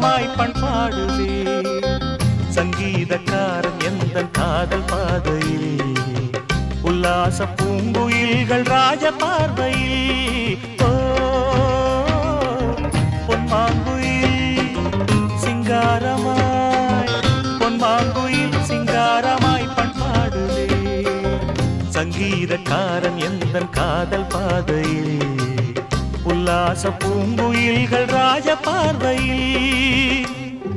சிங்காரமாய் பண்பாடுதே சங்கீதக்காரன் எந்த காதல் பாதையில் உல்லாச பூங்குயில்கள் ராஜ பார்வையில் ஓ பொன்மாங்குயில் சிங்காரமாய் பொன்மாங்குயில் சிங்காரமாய் பண்பாடுதே சங்கீதக்காரன் எந்த காதல் பாதையில் உல்லாச பூங்குயில்கள் ராஜ பார்வையில்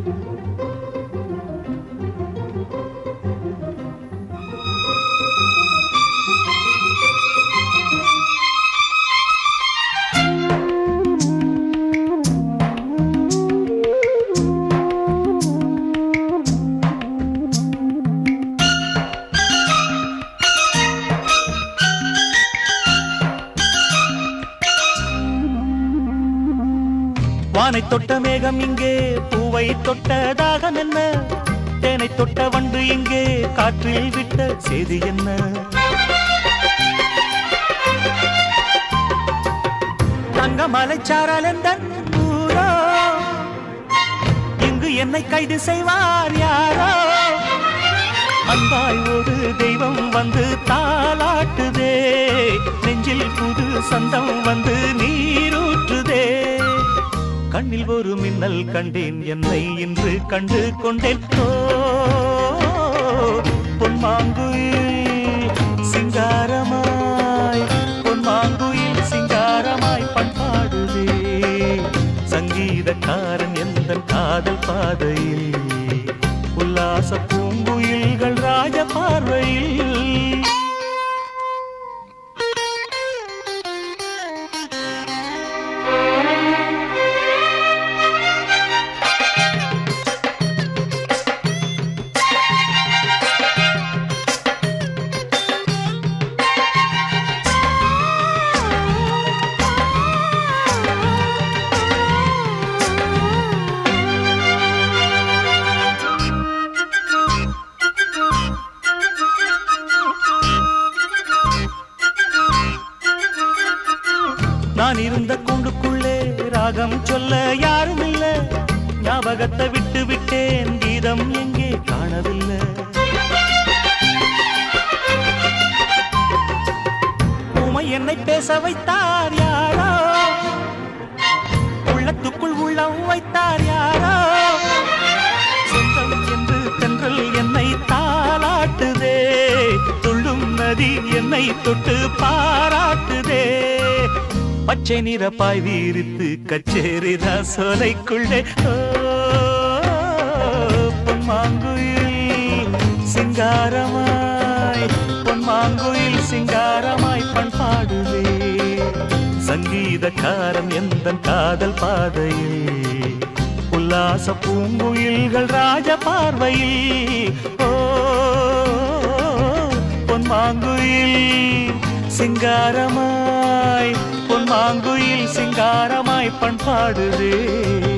வானை தொட்ட மேகம் இங்கே பூவை தொட்ட தாகம் என்ன தேனை தொட்ட வண்டு இங்கே காற்றில் விட்ட செய்தி என்ன தங்க மலைச்சாரல் எந்த ஊரோ இங்கு என்னை கைது செய்வார் யாரோ அன்பாய் ஒரு தெய்வம் வந்து தாளாட்டுதே நெஞ்சில் புது சந்தம் வந்து நீரூற்றுதே கண்ணில் ஒரு மின்னல் கண்டேன் என்னை இன்று கண்டு கொண்டேன் ஓ பொன்மாங்குயில் சிங்காரமாய் பொன்மாங்குயில் சிங்காரமாய் பண்பாடுதே சங்கீதக்காரன் எந்த காதல் பாதையில் உல்லாச பூங்குயில்கள் ராஜ பார்வையில் நான் இருந்த கூண்டுக்குள்ளே ராகம் சொல்ல யாரும் இல்ல ஞாபகத்தை விட்டு விட்டேன் கீதம் எங்கே காணவில்லை உமை என்னை பேச வைத்தார் யாரோ உள்ளத்துக்குள் உள்ளம் வைத்தார் யாரோ சொந்தம் என்று தென்றல் என்னை தாளாட்டுதே துள்ளும் நதி என்னை தொட்டு பாராட்டுதே பச்சை நிற பாய் வீரித்து கச்சேரிதான் சோலைக்குள்ளே ஓ, பொன்மாங்குயில் சிங்காரமாய் பொன்மாங்குயில் சிங்காரமாய் பண்பாடுதே சங்கீதக்காரன் எந்த காதல் பாதையில் உல்லாச பூங்குயில்கள் ராஜ பார்வையில் ஓ பொன்மாங்குயில் சிங்காரமாய் பொன்மாங்குயில் சிங்காரமாய் பண்பாடுதே